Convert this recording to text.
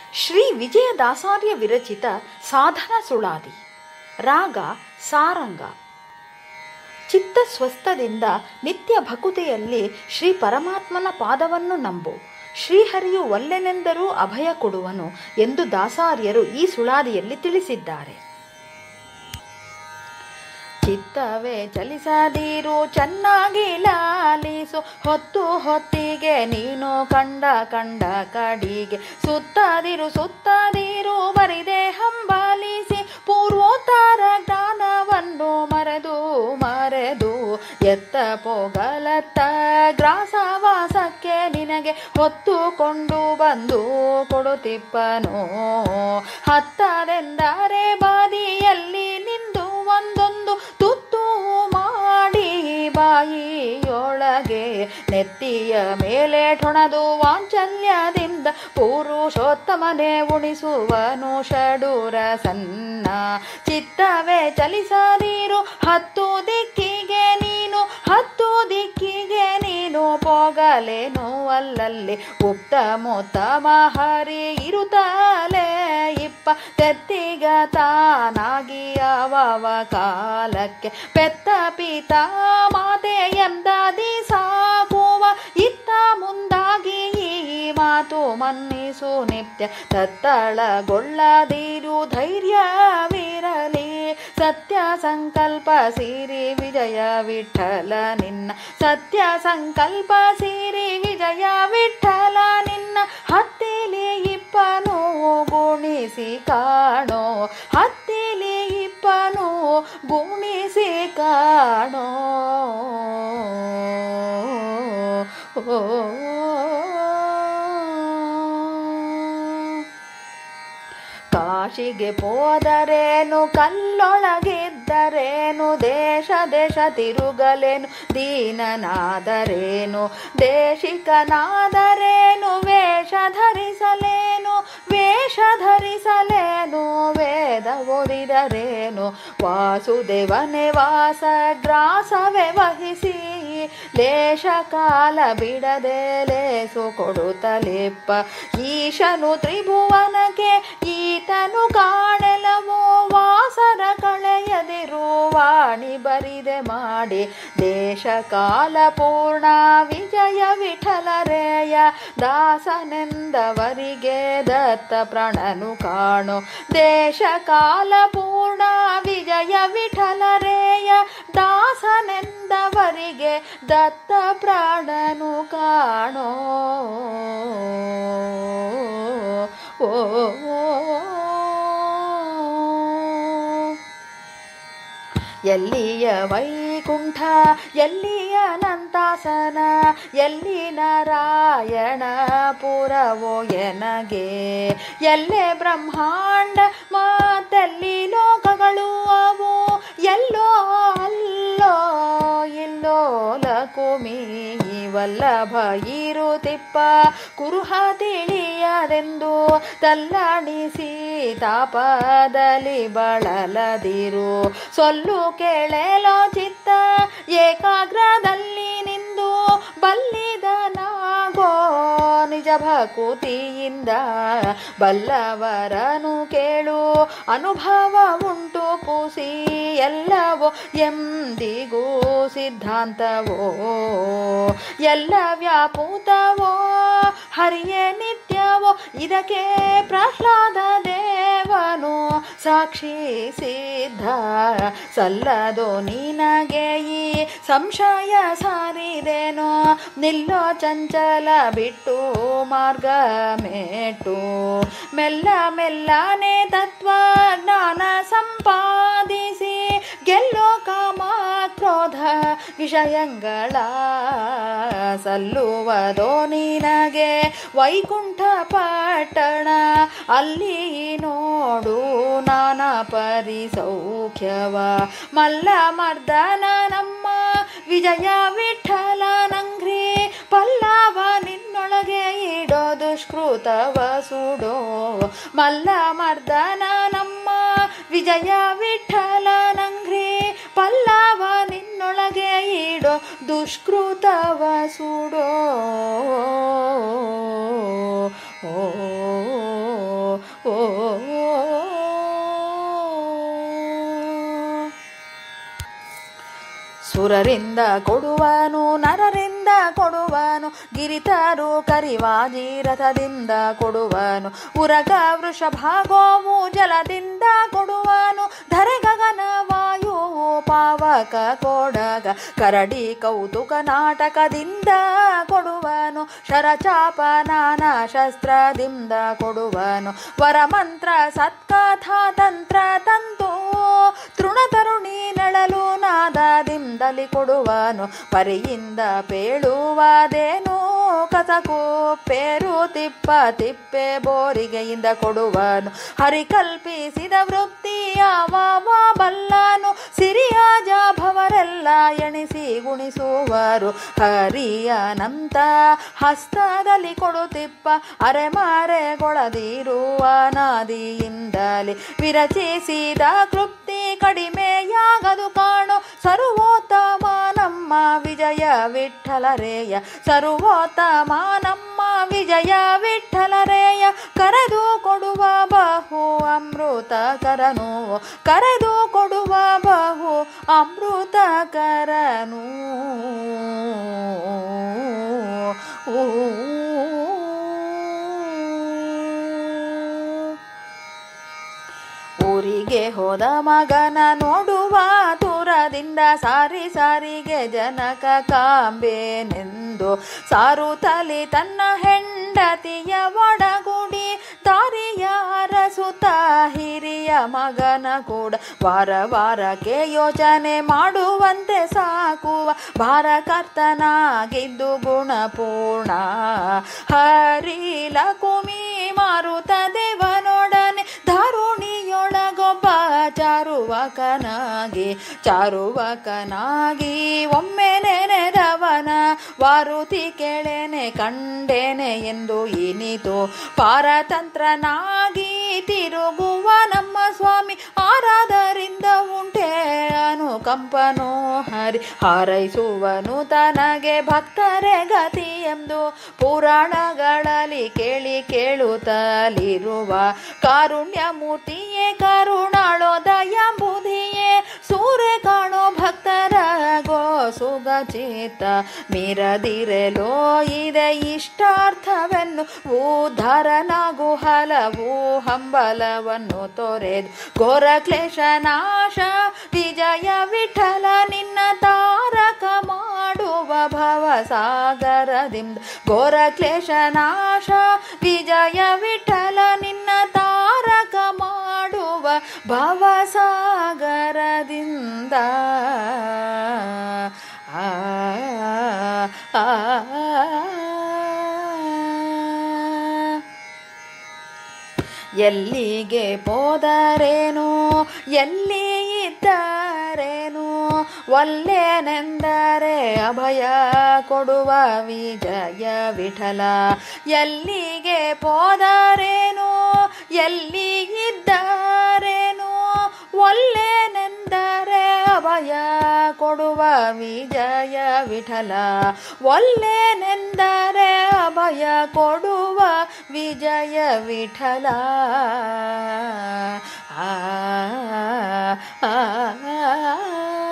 ಶ್ರೀ ವಿಜಯದಾಸಾರ್ಯ ವಿರಚಿತ ಸಾಧನ ಸುಳಾದಿ ರಾಗ ಸಾರಂಗ ಚಿತ್ತ ಸ್ವಸ್ಥದಿಂದ ನಿತ್ಯ ಭಕುತೆಯಲ್ಲಿ ಶ್ರೀ ಪರಮಾತ್ಮನ ಪಾದವನ್ನು ನಂಬು ಶ್ರೀಹರಿಯು ಒಲ್ಲೆನೆಂದರೂ ಅಭಯ ಕೊಡುವನು ಎಂದು ದಾಸಾರ್ಯರು ಈ ಸುಳಾದಿಯಲ್ಲಿ ತಿಳಿಸಿದ್ದಾರೆ ಚಿತ್ತವೇ ಚಲಿಸದಿರು ಚೆನ್ನಾಗಿ ಲಾಲಿಸು ಹೊತ್ತು ಹೊತ್ತಿಗೆ ನೀನು ಕಂಡ ಕಂಡ ಕಡಿಗೆ ಸುತ್ತದಿರು ಸುತ್ತದಿರು ಬರಿದೆ ಹಂಬಲಿಸಿ ಪೂರ್ವೋತ್ತರ ಜ್ಞಾನವನ್ನು ಮರೆದು ಮರೆದು ಎತ್ತ ಪೋಗಲತ್ತ ಗ್ರಾಸವಾಸಕ್ಕೆ ನಿನಗೆ ಹೊತ್ತುಕೊಂಡು ಬಂದು ಕೊಡುತ್ತಿಪ್ಪನು ಹತ್ತದೆಂದರೆ ಬಾದಿಯಲ್ಲಿ ನಿಂದು ಒಂದೊಂದು ತುತ್ತು ಮಾಡಿ ಬಾಯಿಯೊಳಗೆ ನೆತ್ತಿಯ ಮೇಲೆ ಟೊಣದು ವಾಂಚಲ್ಯದಿಂದ ಪುರುಷೋತ್ತಮನೇ ಉಣಿಸುವನು ಷಡೂರ ಸನ್ನ ಚಿತ್ತವೇ ಚಲಿಸದಿರು ಹತ್ತು ದಿಕ್ಕಿಗೆ ನೀನು ಹತ್ತು ದಿಕ್ಕಿಗೆ ನೀನು ಪೋಗಲೇನು ಅಲ್ಲಲ್ಲಿ ಉತ್ತಮೋತ್ತಮ ಹರಿ ಇರುತ್ತಲೇ ಇಪ್ಪ ತೆತ್ತಿಗ ತಾನಾಗಿ ಅವವ ಕಾಲಕ್ಕೆ ಪೆತ್ತ ಪಿತ ಮಾತೆ ಎಂದದಿ ಸಾಕುವ ಇತ್ತ ಮುಂದಾಗಿ ಈ ಮಾತು ಮನ್ನಿಸು ನಿತ್ಯ ತತ್ತಳಗೊಳ್ಳದಿರು ಧೈರ್ಯವಿರಲಿ ಸತ್ಯ ಸಂಕಲ್ಪ ಸಿರಿ ವಿಜಯ ವಿಠಲ ನಿನ್ನ ಸತ್ಯ ಸಂಕಲ್ಪ ಸಿರಿ ವಿಜಯ ವಿಠಲ ನಿನ್ನ ಹತ್ತಿಲಿ ಇಪ್ಪನು ಗುಣಿಸಿ ಕಾಣೋ ಹತ್ತಿಲಿ ಇಪ್ಪನು ಗುಣಿಸಿ ಕಾಣೋ ಕಾಶಿಗೆ ಹೋದರೇನು ಕಲ್ಲೊಳಗಿದ್ದರೇನು ದೇಶ ದೇಶ ತಿರುಗಲೇನು ದೀನನಾದರೇನು ದೇಶಿಕನಾದರೇನು ವೇಷ ಧರಿಸಲೇನು ವೇಷ ಧರಿಸಲೇನು ವೇದ ಓದಿದರೇನು ವಾಸುದೇವನೇ ವಾಸ ಗ್ರಾಸವೇ ವಹಿಸಿ ಲೇಷ ಕಾಲ ಬಿಡದೆ ಲೇಸು ಕೊಡುತ್ತಲಿಪ್ಪ ಈಶನು ತ್ರಿಭುವನಕ್ಕೆ ಈತನು ಕಾಣೆಲವೋ ವಾಸರ ಕಳೆಯದಿರು ವಾಣಿ ಬರಿದೆ ಮಾಡಿ ದೇಶ ಕಾಲ ಪೂರ್ಣ ವಿಜಯ ವಿಠಲರೇಯ ದಾಸನೆಂದವರಿಗೆ ದತ್ತ ಪ್ರಣನು ಕಾಣು ದೇಶ ಕಾಲ ಪೂರ್ಣ ವಿಜಯ ವಿಠಲರೇಯ ದಾಸನೆಂದವರಿಗೆ ದತ್ತ ಪ್ರಾಣನು ಕಾಣೋ ಓ ಎಲ್ಲಿಯ ವೈಕುಂಠ ಎಲ್ಲಿಯ ನಂತಾಸನ ಎಲ್ಲಿ ನಾರಾಯಣ ಪುರವೋ ಎನಗೆ ಎಲ್ಲೇ ಬ್ರಹ್ಮಾಂಡ ಮತ್ತೆಲ್ಲಿ ಲೋಕಗಳು ಅವು ಎಲ್ಲೋ ಅಲ್ಲೋ ಇಲ್ಲೋ ಲಕುಮಿ ವಲ್ಲಭ ಇರುತಿಪ್ಪ ಕುರುಹ ತಿಳಿಯದೆಂದು ತಲ್ಲಣಿಸಿ ತಾಪದಲ್ಲಿ ಬಳಲದಿರು ಸೊಲ್ಲು ಕೇಳಲೋ ಚಿತ್ತ ಏಕಾಗ್ರದಲ್ಲಿ ನಿಂದು ಬಲ್ಲಿದನಾಗೋ ನಿಜ ಭಕುತಿಯಿಂದ ಬಲ್ಲವರನು ಕೇಳು ಅನುಭವ ಉಂಟು ಕೂಸಿ ಎಲ್ಲವೋ ಎಂದಿಗೂ ಸಿದ್ಧಾಂತವೋ ಎಲ್ಲ ವ್ಯಾಪೂತವೋ ಹರಿಯೇ ನಿತ್ಯವೋ ಇದಕ್ಕೆ ಪ್ರಹ್ಲಾದ ದೇವನು ಸಾಕ್ಷಿ ಸಿದ್ಧ ಸಲ್ಲದು ನಿನಗೆ ಈ ಸಂಶಯ ಸಾರಿದೇನೋ ನಿಲ್ಲೋ ಚಂಚಲ ಬಿಟ್ಟು ಮಾರ್ಗ ಮೇಟು ಮೆಲ್ಲ ಮೆಲ್ಲನೆ ತತ್ವ ಜ್ಞಾನ ಸಂಪಾದಿಸಿ ಗೆಲ್ಲೋ ಕಾಮ ಕ್ರೋಧ ವಿಷಯಗಳ ಸಲ್ಲುವದೋ ನಿನಗೆ ವೈಕುಂಠ ಪಟ್ಟಣ ಅಲ್ಲಿ ನೋಡು ನಾನಾ ಪರಿ ಸೌಖ್ಯವ ಮಲ್ಲ ಮರ್ದನ ನಮ್ಮ ವಿಜಯ ವಿಠಲ ನಂಗ್ರಿ ಪಲ್ಲವ ನಿನ್ನೊಳಗೆ ಇಡೋ ದುಷ್ಕೃತವ ಸುಡೋ ಮಲ್ಲ ಮರ್ದನ ನಮ್ಮ ವಿಜಯ ವಿಠಲ ನಂಗ್ರಿ ಪಲ್ಲವ ನಿನ್ನೊಳಗೆ ಇಡೋ ದುಷ್ಕೃತವ ಸುಡೋ ಓ ಸುರರಿಂದ ಕೊಡುವನು ನರರಿಂದ ಕೊಡುವನು ಗಿರಿತರು ಕರಿವಾಜಿ ರಥದಿಂದ ಕೊಡುವನು ಉರಗ ವೃಷಭ ಗೋವು ಜಲದಿಂದ ಕೊಡುವನು ಧರೆ ಗಗನ ವಾಯು ಪಾವಕ ಕೊಡಗ ಕರಡಿ ಕೌತುಕ ನಾಟಕದಿಂದ ಕೊಡುವನು ಶರಚಾಪ ನಾನಾ ಶಸ್ತ್ರದಿಂದ ಕೊಡುವನು ವರಮಂತ್ರ ಸತ್ಕಥಾ ತಂತ್ರ ತಂತು ತೃಣತರುಣಿ ನೆಳಲು ನಾದದಿಂದಲಿ ಕೊಡುವನು ಪರಿಯಿಂದ ಪೇಳುವದೇನು ಕಸಕು ಪೇರು ತಿಪ್ಪ ತಿಪ್ಪೆ ಬೋರಿಗೆಯಿಂದ ಕೊಡುವನು ಹರಿ ಕಲ್ಪಿಸಿದ ವೃತ್ತಿ ಯಾವ ಬಲ್ಲನು ಸಿರಿಯಾಜ ಭವರೆಲ್ಲ ಎಣಿಸಿ ಗುಣಿಸುವರು ಹರಿಯನಂತ ಹಸ್ತದಲ್ಲಿ ಕೊಡುತ್ತಿಪ್ಪ ಅರೆಮಾರೆಗೊಳದಿರುವ ನಾದಿಯಿಂದಲೇ ವಿರಚಿಸಿದ ಕೃಪ್ತಿ ಕಡಿಮೆಯಾಗದು ಕಾಣು ಸರ್ವೋತ್ತಮ ನಮ್ಮ ವಿಜಯ ವಿಠಲರೇಯ ಸರ್ವೋತ್ತಮ ನಮ್ಮ ವಿಜಯ ವಿಠಲರೇಯ ಕರೆದು ಕೊಡುವ ಬಹು ಅಮೃತ ಕರನು ಕರೆದು ಕೊಡುವ ಬಹು ಅಮೃತ ಕರನು ಊರಿಗೆ ಹೋದ ಮಗನ ನೋಡುವ ತುರದಿಂದ ಸಾರಿ ಸಾರಿಗೆ ಜನಕ ಕಾಂಬೇನೆಂದು ಸಾರುತ್ತಲಿ ತನ್ನ ಹೆಂಡತಿಯ ಒಡಗುಡಿ ದಾರಿಯ ಅರಸುತ್ತ ಹಿರಿಯ ಮಗನ ಕೂಡ ವಾರ ವಾರಕ್ಕೆ ಯೋಚನೆ ಮಾಡುವಂತೆ ಸಾಕುವ ಭಾರಕರ್ತನಾಗಿದ್ದು ಗುಣಪೂರ್ಣ ಹರಿ ಲಕುಮಿ ಮಾರುತ ದೇವನೊಡನೆ ದಾರುಣಿಯೊಳಗೊಬ್ಬ ಚಾರುವಕನಾಗಿ ಚಾರುವಕನಾಗಿ ಒಮ್ಮೆ ನೆನೆದವನ ವಾರುತಿ ಕೆಳೆನೆ ಕಂಡೇನೆ ಎಂದು ಇನಿತು ಪಾರತಂತ್ರನಾಗಿ ತಿರುಗುವ ನಮ್ಮ ಸ್ವಾಮಿ ಆರಾಧರಿಂದ ಉಂಟೆ ಅನುಕಂಪನೋ ಹರಿ ಹಾರೈಸುವನು ತನಗೆ ಭಕ್ತರೆ ಗತಿ ಎಂದು ಪುರಾಣಗಳಲ್ಲಿ ಕೇಳಿ ಕೇಳುತ್ತಲಿರುವ ಕಾರುಣ್ಯ ಮೂರ್ತಿಯೇ ಕರುಣಾಳೋದಯಂಬುದಿಯೇ ಸೂರ್ಯ ಕಾಣೋ ಭಕ್ತರ ಗೋ ಸುಗಚಿತ ಮೀರದಿರೆಲೋ ಇದೆ ಇಷ್ಟಾರ್ಥವೆನ್ನು ಉದ್ಧಾರನಾಗು ಹಲವು ಹಂಬಲವನ್ನು ತೊರೆದು ಘೋರ ಕ್ಲೇಶ ನಾಶ ವಿಜಯ ವಿಠಲ ನಿನ್ನ ತಾರಕ ಮಾಡುವ ಭವ ಸಾಗರದಿಂದ ಘೋರ ಕ್ಲೇಶ ನಾಶ ವಿಜಯ ವಿಠಲ ನಿನ್ನ ತಾರಕ ಮಾಡುವ ಭವ ಸಾಗರದಿಂದ ಆ ಆ, ಎಲ್ಲಿಗೆ ಹೋದರೇನು ಎಲ್ಲಿ ಇದ್ದಾರೇನು ಒಲ್ಲೆನೆಂದರೆ ಅಭಯ ಕೊಡುವ ವಿಜಯ ವಿಠಲ ಎಲ್ಲಿಗೆ ಹೋದರೇನು ಎಲ್ಲಿ ಇದ್ದಾರೇನು ಒಲ್ಲೆನೆಂದರೆ ಅಭಯ ಕೊಡುವ ವಿಜಯ ವಿಠಲ ಒಲ್ಲೆನೆಂದರೆ ಅಭಯ ಕೊಡುವ ವಿಜಯ ವಿಠಲ ಆ ಆ, ಆ, ಆ